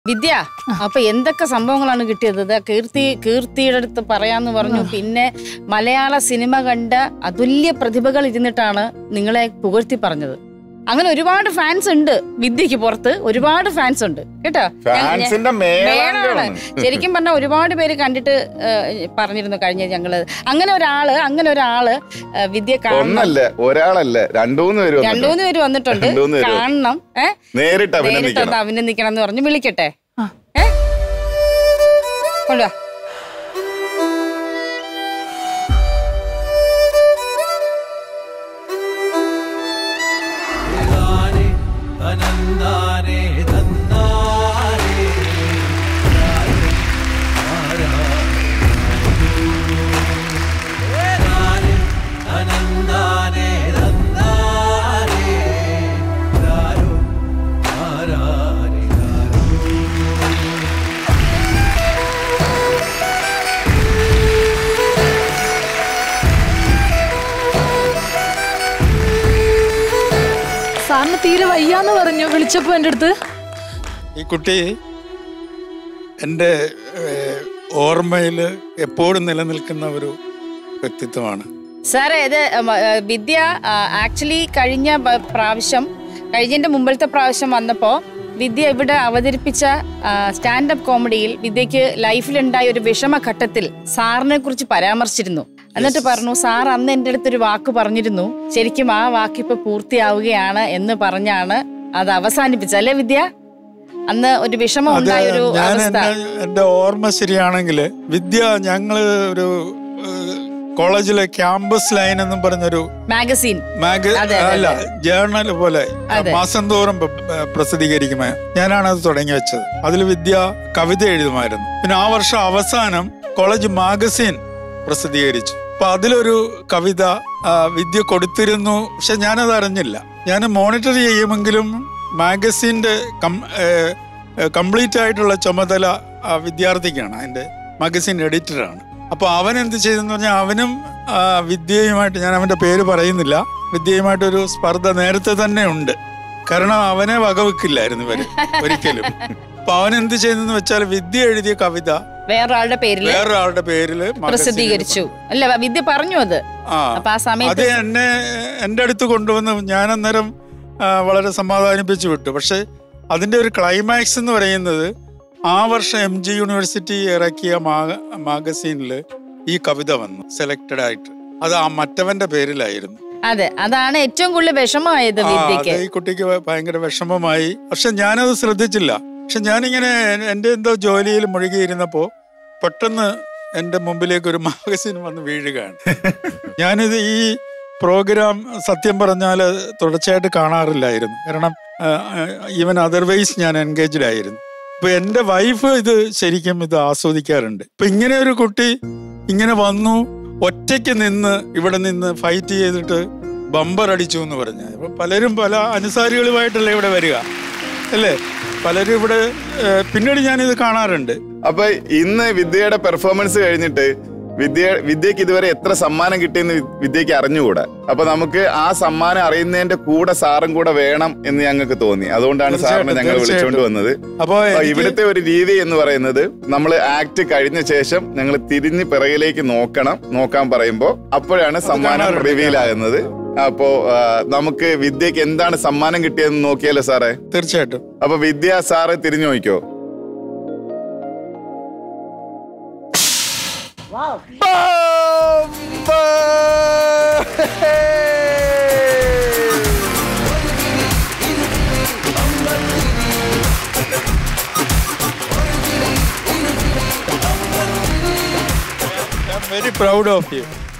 വിദ്യ അപ്പൊ എന്തൊക്കെ സംഭവങ്ങളാണ് കിട്ടിയത് ഇതാ കീർത്തി കീർത്തിയുടെ അടുത്ത് പറയാന്ന് പറഞ്ഞു പിന്നെ മലയാള സിനിമ കണ്ട അതുല്യ പ്രതിഭകൾ ഇരുന്നിട്ടാണ് നിങ്ങളെ പുകഴ്ത്തി പറഞ്ഞത് അങ്ങനെ ഒരുപാട് ഫാൻസ് ഉണ്ട് വിദ്യക്ക് പുറത്ത് ഒരുപാട് ഫാൻസ് ഉണ്ട് കേട്ടോ ഞാൻ- ഞാൻ- ഫാൻസിന്റെ മേളാണ് മേളാണ് ശരിക്കും പറഞ്ഞാൽ ഒരുപാട് പേര് കണ്ടിട്ട് ഏഹ്, പറഞ്ഞിരുന്നു കഴിഞ്ഞ ഞങ്ങള് അങ്ങനെ ഒരാള് അങ്ങനെ ഒരാള് ഏഹ്, വിദ്യ കാണണം ഒന്നല്ല ഒരാളല്ല രണ്ടൂന്ന് പേര് വന്നിട്ടുണ്ട്. രണ്ടുമൂന്ന് പേര് വന്നിട്ടുണ്ട് രണ്ടുമൂന്ന് പേര് കാണണം ഏഹ് നേരിട്ട് നേരിട്ട് അഭിനന്ദിക്കണം ഒന്ന് അഭിനന്ദിക്കണം എന്ന് പറഞ്ഞു വിളിക്കട്ടെ ആ. ഏ കൊണ്ടുവാ ാനെ അനന്താനെ തന്നാരെ അനന്താനെ തന്നാരെ ആരോ ആരാരെ ആരോ സാറിന് തീരെ വയ്യാന്ന് പറഞ്ഞു വിളിച്ചപ്പോ എന്റെ അടുത്ത് ഈ കുട്ടി എൻ്റെ ഓർമ്മയിൽ എപ്പോഴും നിലനിൽക്കുന്ന ഒരു വ്യക്തിത്വമാണ് സാറേ ഇത് ഉം, ഏ, വിദ്യ ആക്ച്വലി കഴിഞ്ഞ ബ- പ്രാവശ്യം കഴിഞ്ഞതിന്റെ മുമ്പത്തെ പ്രാവശ്യം വന്നപ്പോ വിദ്യ ഇവിടെ അവതരിപ്പിച്ച സ്റ്റാൻഡപ്പ് കോമഡിയിൽ വിദ്യക്ക് ലൈഫിലുണ്ടായ ഒരു വിഷമഘട്ടത്തിൽ സാറിനെ കുറിച്ച് പരാമർശിച്ചിരുന്നു എന്നിട്ട് പറഞ്ഞു സാർ അന്ന് എൻ്റെ അടുത്തൊരു വാക്ക് പറഞ്ഞിരുന്നു ശരിക്കും ആ വാക്ക് ഇപ്പൊ പൂർത്തിയാവുകയാണ് എന്ന് പറഞ്ഞാണ് അത് അവസാനിപ്പിച്ചത് അല്ലേ വിദ്യ അന്ന് ഒരു വിഷമം അത് ഉണ്ടായ ഒരു ഞാൻ അവസ്ഥ എൻ്റെ എൻ്റെ ഓർമ്മ ശരിയാണെങ്കിൽ വിദ്യ ഞങ്ങള് ഒരു ഏഹ്, കോളേജിലെ ക്യാമ്പസ് ലൈൻ എന്നും പറഞ്ഞൊരു മാഗസീൻ മാഗ അതെ, അതെ, അല്ല ജേർണൽ പോലെ അതെ. മാസം തോറും പ- പ- പ്രസിദ്ധീകരിക്കുമേ ഞാനാണ് അത് തുടങ്ങി വെച്ചത് അതിൽ വിദ്യ കവിത എഴുതുമായിരുന്നു പിന്നെ ആ വർഷം അവസാനം കോളേജ് മാഗസീൻ പ്രസിദ്ധീകരിച്ചു അപ്പൊ അതിലൊരു കവിത ആ, വിദ്യ കൊടുത്തിരുന്നു പക്ഷെ ഞാനത് അറിഞ്ഞില്ല ഞാൻ മോണിറ്റർ ചെയ്യുമെങ്കിലും മാഗസീന്റെ കംപ്ലീറ്റ് ആയിട്ടുള്ള ചുമതല ആ, വിദ്യാർത്ഥിക്കാണ് അതിന്റെ മാഗസീൻ എഡിറ്ററാണ് അപ്പൊ അവൻ എന്ത് ചെയ്തെന്ന് പറഞ്ഞാൽ അവനും ആ, വിദ്യയുമായിട്ട് ഞാൻ അവന്റെ പേര് പറയുന്നില്ല വിദ്യയുമായിട്ടൊരു സ്പർദ്ധ നേരത്തെ തന്നെ ഉണ്ട് കാരണം അവനെ വകവെക്കില്ലായിരുന്നു ഇവര് ഒരിക്കലും അപ്പൊ അവൻ എന്ത് ചെയ്തെന്ന് വെച്ചാൽ വിദ്യ എഴുതിയ കവിത വേറൊരാളുടെ പേരിൽ വേറൊരാളുടെ പേരില് magazine ൽ പ്രസിദ്ധീകരിച്ചു അല്ല വിദ്യ പറഞ്ഞു അത് ആ അപ്പൊ ആ അത് സമയത്ത് എന്നെ എൻ്റെ അടുത്ത് കൊണ്ടുവന്ന് ഞാൻ അന്നേരം ആ, വളരെ സമാധാനിപ്പിച്ചു വിട്ടു പക്ഷെ അതിന്റെ ഒരു ക്ലൈമാക്സ് എന്ന് പറയുന്നത് ആ വർഷം എം ജി യൂണിവേഴ്സിറ്റി ഇറക്കിയ മാഗസീനിൽ ഈ കവിത വന്നു സെലക്റ്റഡ് ആയിട്ട് അത് ആ മറ്റവന്റെ പേരിലായിരുന്നു അതെ അതാണ് ഏറ്റവും കൂടുതൽ വിഷമമായത് ആ, അത് വിദ്യക്ക് ഈ കുട്ടിക്ക് ഭയങ്കര വിഷമമായി പക്ഷെ ഞാനത് ശ്രദ്ധിച്ചില്ല പക്ഷെ ഞാനിങ്ങനെ എൻ്റെ എന്തോ ജോലിയിൽ മുഴുകിയിരുന്നപ്പോ പെട്ടെന്ന് എൻ്റെ മുമ്പിലേക്ക് ഒരു മാഗസിൻ വന്ന് വീഴുകയാണ് ഞാനിത് ഈ പ്രോഗ്രാം സത്യം പറഞ്ഞാൽ തുടർച്ചയായിട്ട് കാണാറില്ലായിരുന്നു കാരണം ഈവൻ അതർവൈസ് ഞാൻ എൻഗേജ്ഡ് ആയിരുന്നു അപ്പൊ എൻ്റെ വൈഫ് ഇത് ശരിക്കും ഇത് ആസ്വദിക്കാറുണ്ട് ഇപ്പൊ ഇങ്ങനെ ഒരു കുട്ടി ഇങ്ങനെ വന്നു ഒറ്റയ്ക്ക് നിന്ന് ഇവിടെ നിന്ന് ഫൈറ്റ് ചെയ്തിട്ട് ബമ്പർ അടിച്ചു എന്ന് പറഞ്ഞ അപ്പൊ പലരും പല അനുസാരികളുമായിട്ടല്ലേ ഇവിടെ വരിക അല്ലേ പലരും ഇവിടെ ഏഹ്, പിന്നീട് ഞാനിത് കാണാറുണ്ട് അപ്പൊ ഇന്ന് വിദ്യയുടെ പെർഫോമൻസ് കഴിഞ്ഞിട്ട് വിദ്യ വിദ്യക്ക് ഇതുവരെ എത്ര സമ്മാനം കിട്ടിയെന്ന് വി- വിദ്യക്ക് അറിഞ്ഞുകൂടാ അപ്പൊ നമുക്ക് ആ സമ്മാനം അറിയുന്നതിന്റെ കൂടെ സാറും കൂടെ വേണം എന്ന് ഞങ്ങൾക്ക് തോന്നി അതുകൊണ്ടാണ് സാറിനെ ഞങ്ങൾ തീർച്ചയായിട്ടും, വിളിച്ചുകൊണ്ട് വന്നത് അപ്പൊ അപ്പൊ എനിക്ക് ഇവിടുത്തെ ഒരു രീതി എന്ന് പറയുന്നത് നമ്മൾ ആക്ട് കഴിഞ്ഞ ശേഷം ഞങ്ങൾ തിരിഞ്ഞ് പിറകിലേക്ക് നോക്കണം നോക്കാൻ പറയുമ്പോ അപ്പോഴാണ് സമ്മാനം കാണാറുണ്ട്, റിവീൽ ആകുന്നത് അപ്പോ ആ, നമുക്ക് വിദ്യക്ക് എന്താണ് സമ്മാനം കിട്ടിയതെന്ന് നോക്കിയാലോ സാറേ തീർച്ചയായിട്ടും അപ്പൊ വിദ്യ സാറ് തിരിഞ്ഞു നോക്കിയോ I am very proud of U